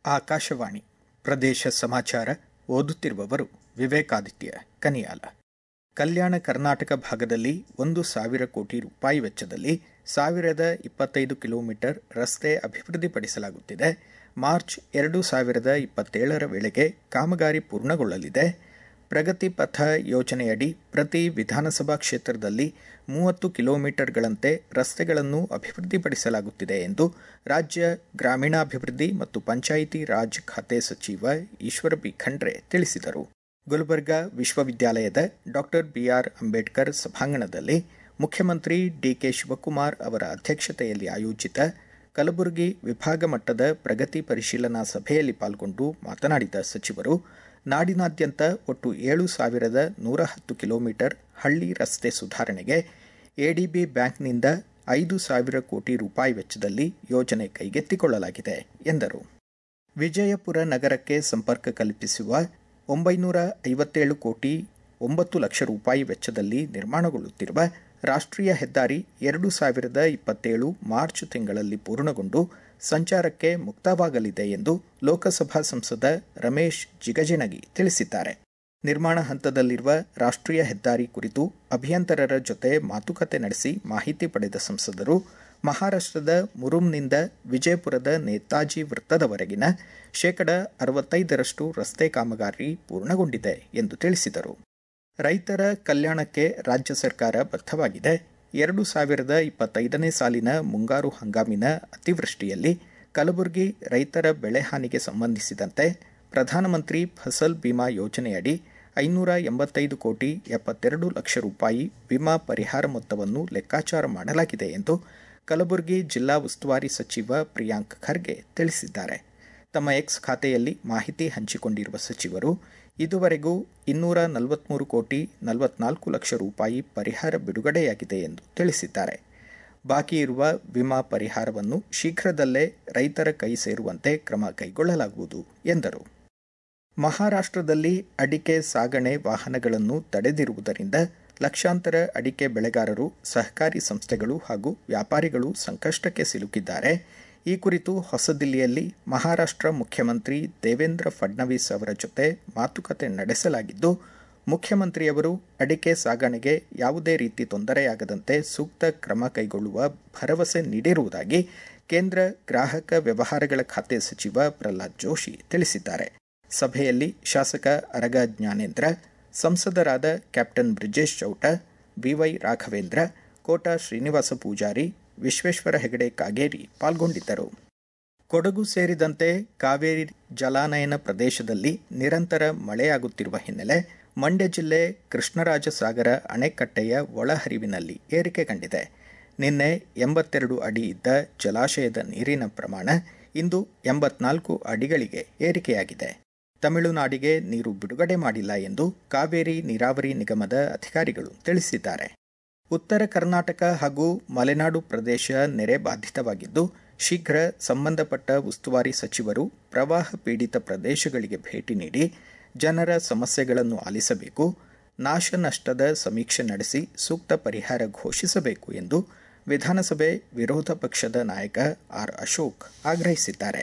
ಆಕಾಶವಾಣಿ ಪ್ರದೇಶ ಸಮಾಚಾರ ಓದುತ್ತಿರುವವರು ವಿವೇಕಾದಿತ್ಯ ಕನಿಯಾಲ ಕಲ್ಯಾಣ ಕರ್ನಾಟಕ ಭಾಗದಲ್ಲಿ ಒಂದು ಸಾವಿರ ಕೋಟಿ ರೂಪಾಯಿ ವೆಚ್ಚದಲ್ಲಿ ಸಾವಿರದ ಇಪ್ಪತ್ತೈದು ಕಿಲೋಮೀಟರ್ ರಸ್ತೆ ಅಭಿವೃದ್ಧಿಪಡಿಸಲಾಗುತ್ತಿದೆ ಮಾರ್ಚ್ ಎರಡು ಸಾವಿರದ ಇಪ್ಪತ್ತೇಳರ ವೇಳೆಗೆ ಕಾಮಗಾರಿ ಪೂರ್ಣಗೊಳ್ಳಲಿದೆ ಪ್ರಗತಿ ಪಥ ಯೋಜನೆಯಡಿ ಪ್ರತಿ ವಿಧಾನಸಭಾ ಕ್ಷೇತ್ರದಲ್ಲಿ ಮೂವತ್ತು ಕಿಲೋಮೀಟರ್ಗಳಂತೆ ರಸ್ತೆಗಳನ್ನು ಅಭಿವೃದ್ಧಿಪಡಿಸಲಾಗುತ್ತಿದೆ ಎಂದು ರಾಜ್ಯ ಗ್ರಾಮೀಣಾಭಿವೃದ್ಧಿ ಮತ್ತು ಪಂಚಾಯಿತಿ ರಾಜ್ ಖಾತೆ ಸಚಿವ ಈಶ್ವರ ಬಿ ಖಂಡ್ರೆ ತಿಳಿಸಿದರು ಗುಲ್ಬರ್ಗಾ ವಿಶ್ವವಿದ್ಯಾಲಯದ ಡಾಕ್ಟರ್ ಬಿಆರ್ ಅಂಬೇಡ್ಕರ್ ಸಭಾಂಗಣದಲ್ಲಿ ಮುಖ್ಯಮಂತ್ರಿ ಡಿಕೆ ಶಿವಕುಮಾರ್ ಅವರ ಅಧ್ಯಕ್ಷತೆಯಲ್ಲಿ ಆಯೋಜಿತ ಕಲಬುರಗಿ ವಿಭಾಗ ಮಟ್ಟದ ಪ್ರಗತಿ ಪರಿಶೀಲನಾ ಸಭೆಯಲ್ಲಿ ಪಾಲ್ಗೊಂಡು ಮಾತನಾಡಿದ ಸಚಿವರು ನಾಡಿನಾದ್ಯಂತ ಒಟ್ಟು ಏಳು ಸಾವಿರದ ನೂರ ಹತ್ತು ಕಿಲೋಮೀಟರ್ ಹಳ್ಳಿ ರಸ್ತೆ ಸುಧಾರಣೆಗೆ ಎಡಿಬಿ ಬ್ಯಾಂಕ್ನಿಂದ ಐದು ಸಾವಿರ ಕೋಟಿ ರೂಪಾಯಿ ವೆಚ್ಚದಲ್ಲಿ ಯೋಜನೆ ಕೈಗೆತ್ತಿಕೊಳ್ಳಲಾಗಿದೆ ಎಂದರು ವಿಜಯಪುರ ನಗರಕ್ಕೆ ಸಂಪರ್ಕ ಕಲ್ಪಿಸುವ ಒಂಬೈನೂರ ಐವತ್ತೇಳು ಕೋಟಿ ಒಂಬತ್ತು ಲಕ್ಷ ರೂಪಾಯಿ ವೆಚ್ಚದಲ್ಲಿ ನಿರ್ಮಾಣಗೊಳ್ಳುತ್ತಿರುವ ರಾಷ್ಟ್ರೀಯ ಹೆದ್ದಾರಿ ಎರಡು ಸಾವಿರದ ಇಪ್ಪತ್ತೇಳು ಮಾರ್ಚ್ ತಿಂಗಳಲ್ಲಿ ಪೂರ್ಣಗೊಂಡು ಸಂಚಾರಕ್ಕೆ ಮುಕ್ತವಾಗಲಿದೆ ಎಂದು ಲೋಕಸಭಾ ಸಂಸದ ರಮೇಶ್ ಜಿಗಜಿಣಗಿ ತಿಳಿಸಿದ್ದಾರೆ ನಿರ್ಮಾಣ ಹಂತದಲ್ಲಿರುವ ರಾಷ್ಟ್ರೀಯ ಹೆದ್ದಾರಿ ಕುರಿತು ಅಭಿಯಂತರರ ಜೊತೆ ಮಾತುಕತೆ ನಡೆಸಿ ಮಾಹಿತಿ ಪಡೆದ ಸಂಸದರು ಮಹಾರಾಷ್ಟ್ರದ ಮುರುಮ್ನಿಂದ ವಿಜಯಪುರದ ನೇತಾಜಿ ವೃತ್ತದವರೆಗಿನ ಶೇಕಡ ಅರವತ್ತೈದರಷ್ಟು ರಸ್ತೆ ಕಾಮಗಾರಿ ಪೂರ್ಣಗೊಂಡಿದೆ ಎಂದು ತಿಳಿಸಿದರು ರೈತರ ಕಲ್ಯಾಣಕ್ಕೆ ರಾಜ್ಯ ಸರ್ಕಾರ ಬದ್ಧವಾಗಿದೆ ಎರಡು ಸಾವಿರದ ಇಪ್ಪತ್ತೈದನೇ ಸಾಲಿನ ಮುಂಗಾರು ಹಂಗಾಮಿನ ಅತಿವೃಷ್ಟಿಯಲ್ಲಿ ಕಲಬುರಗಿ ರೈತರ ಬೆಳೆ ಹಾನಿಗೆ ಸಂಬಂಧಿಸಿದಂತೆ ಪ್ರಧಾನಮಂತ್ರಿ ಫಸಲ್ ಬಿಮಾ ಯೋಜನೆಯಡಿ ಐನೂರ ಎಂಬತ್ತೈದು ಕೋಟಿ ಎಪ್ಪತ್ತೆರಡು ಲಕ್ಷ ರೂಪಾಯಿ ವಿಮಾ ಪರಿಹಾರ ಮೊತ್ತವನ್ನು ಲೆಕ್ಕಾಚಾರ ಮಾಡಲಾಗಿದೆ ಎಂದು ಕಲಬುರಗಿ ಜಿಲ್ಲಾ ಉಸ್ತುವಾರಿ ಸಚಿವ ಪ್ರಿಯಾಂಕ್ ಖರ್ಗೆ ತಿಳಿಸಿದ್ದಾರೆ ತಮ್ಮ ಎಕ್ಸ್ ಖಾತೆಯಲ್ಲಿ ಮಾಹಿತಿ ಹಂಚಿಕೊಂಡಿರುವ ಸಚಿವರು ಇದುವರೆಗೂ ಇನ್ನೂರ ನಲವತ್ಮೂರು ಕೋಟಿ ನಲವತ್ನಾಲ್ಕು ಲಕ್ಷ ರೂಪಾಯಿ ಪರಿಹಾರ ಬಿಡುಗಡೆಯಾಗಿದೆ ಎಂದು ತಿಳಿಸಿದ್ದಾರೆ ಬಾಕಿ ಇರುವ ವಿಮಾ ಪರಿಹಾರವನ್ನು ಶೀಘ್ರದಲ್ಲೇ ರೈತರ ಕೈ ಸೇರುವಂತೆ ಕ್ರಮ ಕೈಗೊಳ್ಳಲಾಗುವುದು ಎಂದರು ಮಹಾರಾಷ್ಟ್ರದಲ್ಲಿ ಅಡಿಕೆ ಸಾಗಣೆ ವಾಹನಗಳನ್ನು ತಡೆದಿರುವುದರಿಂದ ಲಕ್ಷಾಂತರ ಅಡಿಕೆ ಬೆಳೆಗಾರರು ಸಹಕಾರಿ ಸಂಸ್ಥೆಗಳು ಹಾಗೂ ವ್ಯಾಪಾರಿಗಳು ಸಂಕಷ್ಟಕ್ಕೆ ಸಿಲುಕಿದ್ದಾರೆ ಈ ಕುರಿತು ಹೊಸದಿಲ್ಲಿಯಲ್ಲಿ ಮಹಾರಾಷ್ಟ್ರ ಮುಖ್ಯಮಂತ್ರಿ ದೇವೇಂದ್ರ ಫಡ್ನವೀಸ್ ಅವರ ಜೊತೆ ಮಾತುಕತೆ ನಡೆಸಲಾಗಿದ್ದು ಮುಖ್ಯಮಂತ್ರಿಯವರು ಅಡಿಕೆ ಸಾಗಣೆಗೆ ಯಾವುದೇ ರೀತಿ ತೊಂದರೆಯಾಗದಂತೆ ಸೂಕ್ತ ಕ್ರಮ ಕೈಗೊಳ್ಳುವ ಭರವಸೆ ನೀಡಿರುವುದಾಗಿ ಕೇಂದ್ರ ಗ್ರಾಹಕ ವ್ಯವಹಾರಗಳ ಖಾತೆ ಸಚಿವ ಪ್ರಹ್ಲಾದ್ ಜೋಶಿ ತಿಳಿಸಿದ್ದಾರೆ ಸಭೆಯಲ್ಲಿ ಶಾಸಕ ಅರಗ ಜ್ಞಾನೇಂದ್ರ ಸಂಸದರಾದ ಕ್ಯಾಪ್ಟನ್ ಬ್ರಿಜೇಶ್ ಚೌಟ ಬಿವೈ ರಾಘವೇಂದ್ರ ಕೋಟಾ ಶ್ರೀನಿವಾಸ ಪೂಜಾರಿ ವಿಶ್ವೇಶ್ವರ ಹೆಗಡೆ ಕಾಗೇರಿ ಪಾಲ್ಗೊಂಡಿದ್ದರು ಕೊಡಗು ಸೇರಿದಂತೆ ಕಾವೇರಿ ಜಲಾನಯನ ಪ್ರದೇಶದಲ್ಲಿ ನಿರಂತರ ಮಳೆಯಾಗುತ್ತಿರುವ ಹಿನ್ನೆಲೆ ಮಂಡ್ಯ ಜಿಲ್ಲೆ ಕೃಷ್ಣರಾಜಸಾಗರ ಅಣೆಕಟ್ಟೆಯ ಒಳಹರಿವಿನಲ್ಲಿ ಏರಿಕೆ ಕಂಡಿದೆ ನಿನ್ನೆ ಎಂಬತ್ತೆರಡು ಅಡಿ ಇದ್ದ ಜಲಾಶಯದ ನೀರಿನ ಪ್ರಮಾಣ ಇಂದು ಎಂಬತ್ನಾಲ್ಕು ಅಡಿಗಳಿಗೆ ಏರಿಕೆಯಾಗಿದೆ ತಮಿಳುನಾಡಿಗೆ ನೀರು ಬಿಡುಗಡೆ ಮಾಡಿಲ್ಲ ಎಂದು ಕಾವೇರಿ ನೀರಾವರಿ ನಿಗಮದ ಅಧಿಕಾರಿಗಳು ತಿಳಿಸಿದ್ದಾರೆ ಉತ್ತರ ಕರ್ನಾಟಕ ಹಾಗೂ ಮಲೆನಾಡು ಪ್ರದೇಶ ನೆರೆ ಬಾಧಿತವಾಗಿದ್ದು ಶೀಘ್ರ ಸಂಬಂಧಪಟ್ಟ ಉಸ್ತುವಾರಿ ಸಚಿವರು ಪ್ರವಾಹ ಪೀಡಿತ ಪ್ರದೇಶಗಳಿಗೆ ಭೇಟಿ ನೀಡಿ ಜನರ ಸಮಸ್ಯೆಗಳನ್ನು ಆಲಿಸಬೇಕು ನಾಶ ನಷ್ಟದ ಸಮೀಕ್ಷೆ ನಡೆಸಿ ಸೂಕ್ತ ಪರಿಹಾರ ಘೋಷಿಸಬೇಕು ಎಂದು ವಿಧಾನಸಭೆ ವಿರೋಧ ಪಕ್ಷದ ನಾಯಕ ಆರ್ ಅಶೋಕ್ ಆಗ್ರಹಿಸಿದ್ದಾರೆ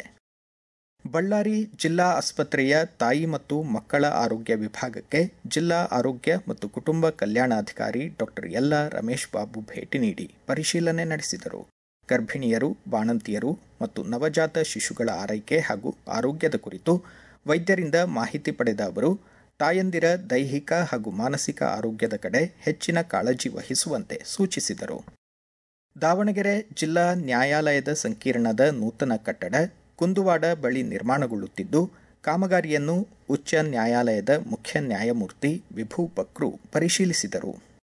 ಬಳ್ಳಾರಿ ಜಿಲ್ಲಾ ಆಸ್ಪತ್ರೆಯ ತಾಯಿ ಮತ್ತು ಮಕ್ಕಳ ಆರೋಗ್ಯ ವಿಭಾಗಕ್ಕೆ ಜಿಲ್ಲಾ ಆರೋಗ್ಯ ಮತ್ತು ಕುಟುಂಬ ಕಲ್ಯಾಣಾಧಿಕಾರಿ ಡಾಕ್ಟರ್ ಯಲ್ಲ ರಮೇಶ್ ಬಾಬು ಭೇಟಿ ನೀಡಿ ಪರಿಶೀಲನೆ ನಡೆಸಿದರು ಗರ್ಭಿಣಿಯರು ಬಾಣಂತಿಯರು ಮತ್ತು ನವಜಾತ ಶಿಶುಗಳ ಆರೈಕೆ ಹಾಗೂ ಆರೋಗ್ಯದ ಕುರಿತು ವೈದ್ಯರಿಂದ ಮಾಹಿತಿ ಪಡೆದ ಅವರು ತಾಯಂದಿರ ದೈಹಿಕ ಹಾಗೂ ಮಾನಸಿಕ ಆರೋಗ್ಯದ ಕಡೆ ಹೆಚ್ಚಿನ ಕಾಳಜಿ ವಹಿಸುವಂತೆ ಸೂಚಿಸಿದರು ದಾವಣಗೆರೆ ಜಿಲ್ಲಾ ನ್ಯಾಯಾಲಯದ ಸಂಕೀರ್ಣದ ನೂತನ ಕಟ್ಟಡ ಕುಂದುವಾಡ ಬಳಿ ನಿರ್ಮಾಣಗೊಳ್ಳುತ್ತಿದ್ದು ಕಾಮಗಾರಿಯನ್ನು ಉಚ್ಚ ನ್ಯಾಯಾಲಯದ ಮುಖ್ಯ ನ್ಯಾಯಮೂರ್ತಿ ವಿಭು ಬಕ್ರು ಪರಿಶೀಲಿಸಿದರು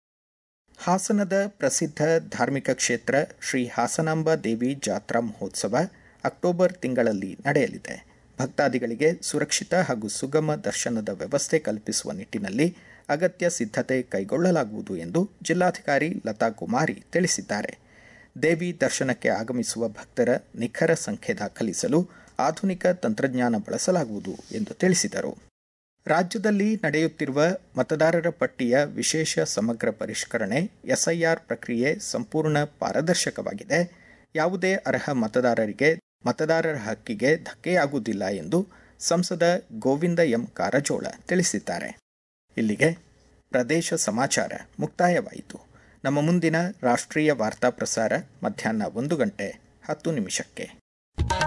ಹಾಸನದ ಪ್ರಸಿದ್ಧ ಧಾರ್ಮಿಕ ಕ್ಷೇತ್ರ ಶ್ರೀ ಹಾಸನಾಂಬ ದೇವಿ ಜಾತ್ರಾ ಮಹೋತ್ಸವ ಅಕ್ಟೋಬರ್ ತಿಂಗಳಲ್ಲಿ ನಡೆಯಲಿದೆ ಭಕ್ತಾದಿಗಳಿಗೆ ಸುರಕ್ಷಿತ ಹಾಗೂ ಸುಗಮ ದರ್ಶನದ ವ್ಯವಸ್ಥೆ ಕಲ್ಪಿಸುವ ನಿಟ್ಟಿನಲ್ಲಿ ಅಗತ್ಯ ಸಿದ್ಧತೆ ಕೈಗೊಳ್ಳಲಾಗುವುದು ಎಂದು ಜಿಲ್ಲಾಧಿಕಾರಿ ಲತಾ ಕುಮಾರಿ ತಿಳಿಸಿದ್ದಾರೆ ದೇವಿ ದರ್ಶನಕ್ಕೆ ಆಗಮಿಸುವ ಭಕ್ತರ ನಿಖರ ಸಂಖ್ಯೆ ದಾಖಲಿಸಲು ಆಧುನಿಕ ತಂತ್ರಜ್ಞಾನ ಬಳಸಲಾಗುವುದು ಎಂದು ತಿಳಿಸಿದರು ರಾಜ್ಯದಲ್ಲಿ ನಡೆಯುತ್ತಿರುವ ಮತದಾರರ ಪಟ್ಟಿಯ ವಿಶೇಷ ಸಮಗ್ರ ಪರಿಷ್ಕರಣೆ ಎಸ್ಐಆರ್ ಪ್ರಕ್ರಿಯೆ ಸಂಪೂರ್ಣ ಪಾರದರ್ಶಕವಾಗಿದೆ ಯಾವುದೇ ಅರ್ಹ ಮತದಾರರಿಗೆ ಮತದಾರರ ಹಕ್ಕಿಗೆ ಧಕ್ಕೆಯಾಗುವುದಿಲ್ಲ ಎಂದು ಸಂಸದ ಗೋವಿಂದ ಎಂ ಕಾರಜೋಳ ತಿಳಿಸಿದ್ದಾರೆ ಇಲ್ಲಿಗೆ ಪ್ರದೇಶ ಸಮಾಚಾರ ಮುಕ್ತಾಯವಾಯಿತು ನಮ್ಮ ಮುಂದಿನ ರಾಷ್ಟ್ರೀಯ ವಾರ್ತಾ ಪ್ರಸಾರ ಮಧ್ಯಾಹ್ನ ಒಂದು ಗಂಟೆ ಹತ್ತು ನಿಮಿಷಕ್ಕೆ